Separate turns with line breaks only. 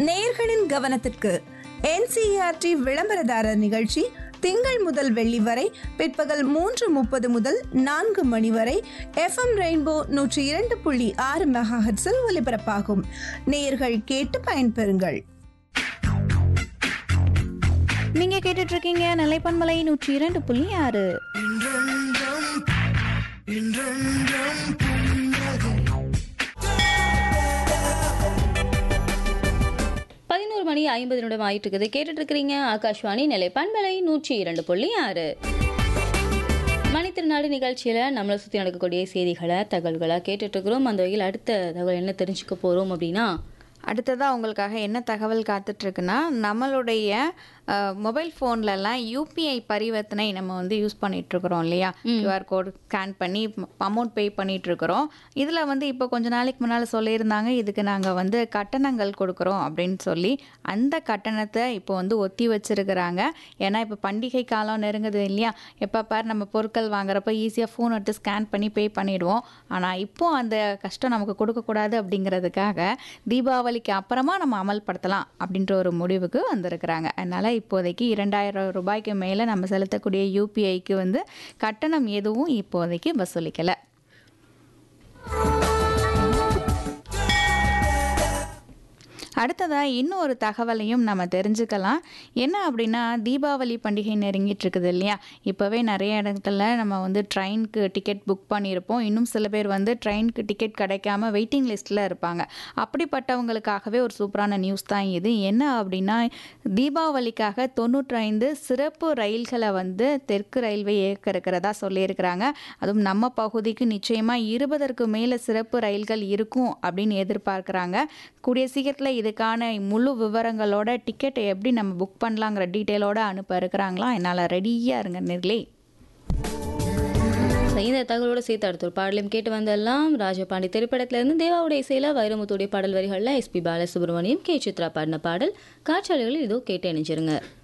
நேயர்களின் கவனத்திற்கு என்சிஆர்டி விளம்பரதாரர் நிகழ்ச்சி திங்கள் முதல் வெள்ளி வரை பிற்பகல் மூன்று முப்பது முதல் நான்கு மணி வரை எஃப்எம் ரெயின்போ நூற்றி இரண்டு புள்ளி ஆறு மெகாஹெட்ஸில் ஒலிபரப்பாகும் நேயர்கள் கேட்டு பயன்பெறுங்கள்
நீங்க கேட்டுட்டு இருக்கீங்க நிலைப்பன்மலை நூற்றி இரண்டு புள்ளி ஆறு
பதினோரு மணி ஐம்பது நிமிடம் ஆயிட்டு இருக்குது கேட்டுட்டு இருக்கிறீங்க ஆகாஷ்வாணி நிலை பண்பலை நூற்றி இரண்டு புள்ளி ஆறு மணித்திருநாடு நிகழ்ச்சியில் நம்மளை சுற்றி நடக்கக்கூடிய செய்திகளை தகவல்களை கேட்டுட்டு இருக்கிறோம் அந்த வகையில் அடுத்த தகவல் என்ன தெரிஞ்சுக்க போகிறோம் அப்படின்னா
அடுத்ததாக உங்களுக்காக என்ன தகவல் காத்துட்ருக்குன்னா நம்மளுடைய மொபைல் ஃபோன்லலாம் யூபிஐ பரிவர்த்தனை நம்ம வந்து யூஸ் பண்ணிகிட்ருக்குறோம் இல்லையா கியூஆர் கோட் ஸ்கேன் பண்ணி அமௌண்ட் பே பண்ணிகிட்ருக்குறோம் இதில் வந்து இப்போ கொஞ்ச நாளைக்கு முன்னால் சொல்லியிருந்தாங்க இதுக்கு நாங்கள் வந்து கட்டணங்கள் கொடுக்குறோம் அப்படின்னு சொல்லி அந்த கட்டணத்தை இப்போ வந்து ஒத்தி வச்சிருக்கிறாங்க ஏன்னா இப்போ பண்டிகை காலம் நெருங்குது இல்லையா எப்போ பார் நம்ம பொருட்கள் வாங்குறப்ப ஈஸியாக ஃபோன் எடுத்து ஸ்கேன் பண்ணி பே பண்ணிடுவோம் ஆனால் இப்போ அந்த கஷ்டம் நமக்கு கொடுக்கக்கூடாது அப்படிங்கிறதுக்காக தீபாவளிக்கு அப்புறமா நம்ம அமல்படுத்தலாம் அப்படின்ற ஒரு முடிவுக்கு வந்திருக்கிறாங்க அதனால் இப்போதைக்கு இரண்டாயிரம் ரூபாய்க்கு மேலே நம்ம செலுத்தக்கூடிய யூபிஐக்கு வந்து கட்டணம் எதுவும் இப்போதைக்கு வசூலிக்கலை அடுத்ததாக இன்னும் ஒரு தகவலையும் நம்ம தெரிஞ்சுக்கலாம் என்ன அப்படின்னா தீபாவளி பண்டிகை நெருங்கிட்டு இருக்குது இல்லையா இப்போவே நிறைய இடத்துல நம்ம வந்து ட்ரெயினுக்கு டிக்கெட் புக் பண்ணியிருப்போம் இன்னும் சில பேர் வந்து ட்ரெயினுக்கு டிக்கெட் கிடைக்காம வெயிட்டிங் லிஸ்ட்டில் இருப்பாங்க அப்படிப்பட்டவங்களுக்காகவே ஒரு சூப்பரான நியூஸ் தான் இது என்ன அப்படின்னா தீபாவளிக்காக தொண்ணூற்றைந்து சிறப்பு ரயில்களை வந்து தெற்கு ரயில்வே இயக்க இருக்கிறதா சொல்லியிருக்கிறாங்க அதுவும் நம்ம பகுதிக்கு நிச்சயமாக இருபதற்கு மேலே சிறப்பு ரயில்கள் இருக்கும் அப்படின்னு எதிர்பார்க்குறாங்க கூடிய சீக்கிரத்தில் இதுக்கான முழு விவரங்களோட டிக்கெட்டை எப்படி நம்ம புக் பண்ணலாங்கிற டீட்டெயிலோட அனுப்ப இருக்கிறாங்களா என்னால் ரெடியாக இருங்க நேர்களே
சரி, இந்த தகவலோட சேர்த்து அடுத்த ஒரு பாடலையும் கேட்டு வந்தெல்லாம் ராஜபாண்டி திரைப்படத்திலிருந்து தேவாவுடைய இசையில வைரமுத்துடைய பாடல் வரிகளில் எஸ்பி பாலசுப்ரமணியம் கே சித்ரா பாடின பாடல் காற்றாலைகளில் இதோ கேட்டு இணைஞ்சிருங்க